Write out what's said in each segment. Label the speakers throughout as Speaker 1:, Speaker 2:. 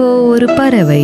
Speaker 1: நினைவோ ஒரு பறவை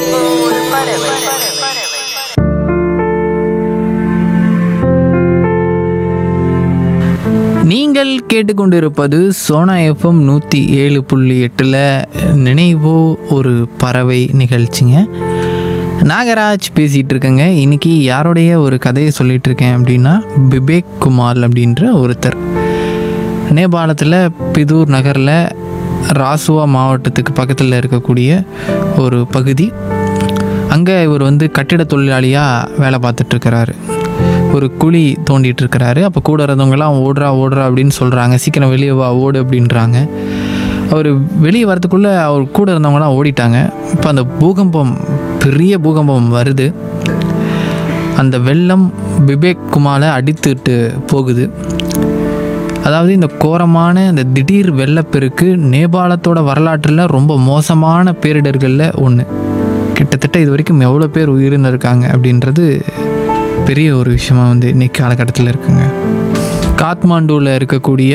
Speaker 2: நீங்கள் கேட்டுக்கொண்டிருப்பது சோனா எஃப்எம் நூற்றி ஏழு புள்ளி எட்டில் நினைவோ ஒரு பறவை நிகழ்ச்சிங்க நாகராஜ் பேசிகிட்டு இருக்கேங்க இன்னைக்கு யாருடைய ஒரு கதையை சொல்லிட்டு இருக்கேன் அப்படின்னா பிபேக் குமார் அப்படின்ற ஒருத்தர் நேபாளத்தில் பிதூர் நகரில் ராசுவா மாவட்டத்துக்கு பக்கத்தில் இருக்கக்கூடிய ஒரு பகுதி அங்கே இவர் வந்து கட்டிட தொழிலாளியாக வேலை பார்த்துட்ருக்கிறாரு ஒரு குழி தோண்டிட்டு இருக்கிறாரு அப்போ கூட இருந்தவங்கலாம் ஓடுறா ஓடுறா அப்படின்னு சொல்கிறாங்க சீக்கிரம் வெளியே வா ஓடு அப்படின்றாங்க அவர் வெளியே வரதுக்குள்ளே அவர் கூட இருந்தவங்கலாம் ஓடிட்டாங்க இப்போ அந்த பூகம்பம் பெரிய பூகம்பம் வருது அந்த வெள்ளம் பிபேக் குமாரை அடித்துட்டு போகுது அதாவது இந்த கோரமான இந்த திடீர் வெள்ளப்பெருக்கு நேபாளத்தோட வரலாற்றில் ரொம்ப மோசமான பேரிடர்களில் ஒன்று கிட்டத்தட்ட இது வரைக்கும் எவ்வளோ பேர் உயிரிழந்திருக்காங்க அப்படின்றது பெரிய ஒரு விஷயமா வந்து இன்னைக்கு காலகட்டத்தில் இருக்குங்க காத்மாண்டுவில் இருக்கக்கூடிய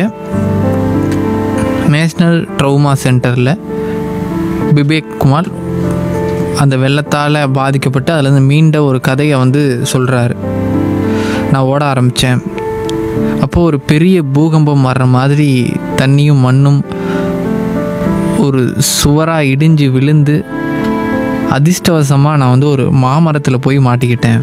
Speaker 2: நேஷ்னல் ட்ரௌமா சென்டரில் பிபேக் குமார் அந்த வெள்ளத்தால் பாதிக்கப்பட்டு அதுலேருந்து மீண்ட ஒரு கதையை வந்து சொல்கிறாரு நான் ஓட ஆரம்பித்தேன் அப்போது ஒரு பெரிய பூகம்பம் வர்ற மாதிரி தண்ணியும் மண்ணும் ஒரு சுவராக இடிஞ்சு விழுந்து அதிர்ஷ்டவசமாக நான் வந்து ஒரு மாமரத்தில் போய் மாட்டிக்கிட்டேன்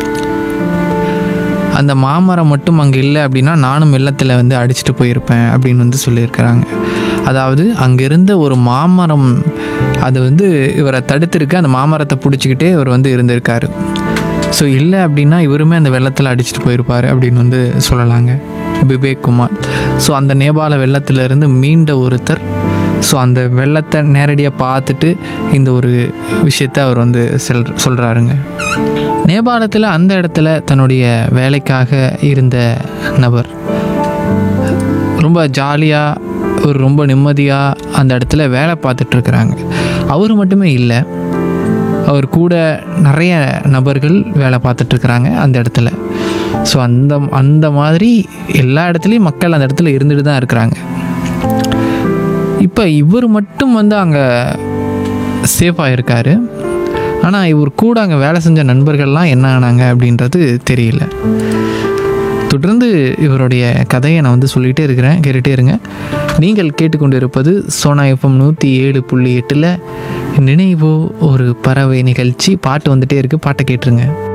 Speaker 2: அந்த மாமரம் மட்டும் அங்கே இல்லை அப்படின்னா நானும் வெள்ளத்தில் வந்து அடிச்சுட்டு போயிருப்பேன் அப்படின்னு வந்து சொல்லியிருக்கிறாங்க அதாவது அங்கே இருந்த ஒரு மாமரம் அது வந்து இவரை தடுத்திருக்கு அந்த மாமரத்தை பிடிச்சிக்கிட்டே இவர் வந்து இருந்திருக்காரு ஸோ இல்லை அப்படின்னா இவருமே அந்த வெள்ளத்தில் அடிச்சுட்டு போயிருப்பார் அப்படின்னு வந்து சொல்லலாங்க பிபேக் குமார் ஸோ அந்த நேபாள வெள்ளத்திலிருந்து மீண்ட ஒருத்தர் ஸோ அந்த வெள்ளத்தை நேரடியாக பார்த்துட்டு இந்த ஒரு விஷயத்தை அவர் வந்து செல் சொல்கிறாருங்க நேபாளத்தில் அந்த இடத்துல தன்னுடைய வேலைக்காக இருந்த நபர் ரொம்ப ஜாலியாக ஒரு ரொம்ப நிம்மதியாக அந்த இடத்துல வேலை பார்த்துட்ருக்குறாங்க அவர் மட்டுமே இல்லை அவர் கூட நிறைய நபர்கள் வேலை பார்த்துட்ருக்குறாங்க அந்த இடத்துல ஸோ அந்த அந்த மாதிரி எல்லா இடத்துலையும் மக்கள் அந்த இடத்துல இருந்துட்டு தான் இருக்கிறாங்க இப்போ இவர் மட்டும் வந்து அங்கே சேஃபாக இருக்கார் ஆனால் இவர் கூட அங்கே வேலை செஞ்ச நண்பர்கள்லாம் என்ன ஆனாங்க அப்படின்றது தெரியல தொடர்ந்து இவருடைய கதையை நான் வந்து சொல்லிகிட்டே இருக்கிறேன் கேட்டுகிட்டே இருங்க நீங்கள் கேட்டுக்கொண்டு இருப்பது சோனா எஃப்எம் நூற்றி ஏழு புள்ளி எட்டில் நினைவோ ஒரு பறவை நிகழ்ச்சி பாட்டு வந்துட்டே இருக்குது பாட்டை கேட்டுருங்க